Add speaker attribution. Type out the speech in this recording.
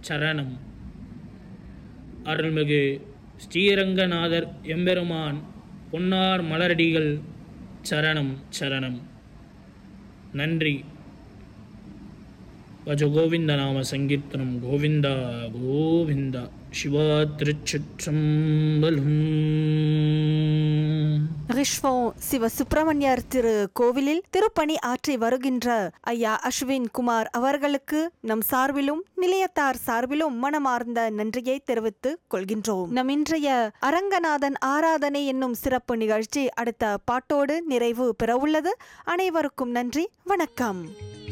Speaker 1: சரணம் அருள்மிகு ஸ்ரீரங்கநாதர் எம்பெருமான் பொன்னார் மலரடிகள் சரணம் சரணம் நன்றி பஜ கோவிந்த நாம சங்கீர்த்தனம் கோவிந்தா கோவிந்தா சிவா திருச்சிற்றம்பலம்
Speaker 2: ரிஷ்வம் சிவ சுப்பிரமணியர் திரு கோவிலில் திருப்பணி ஆற்றி வருகின்ற ஐயா அஸ்வின் குமார் அவர்களுக்கு நம் சார்பிலும் நிலையத்தார் சார்பிலும் மனமார்ந்த நன்றியை தெரிவித்துக் கொள்கின்றோம் நம் இன்றைய அரங்கநாதன் ஆராதனை என்னும் சிறப்பு நிகழ்ச்சி அடுத்த பாட்டோடு நிறைவு பெறவுள்ளது அனைவருக்கும் நன்றி வணக்கம்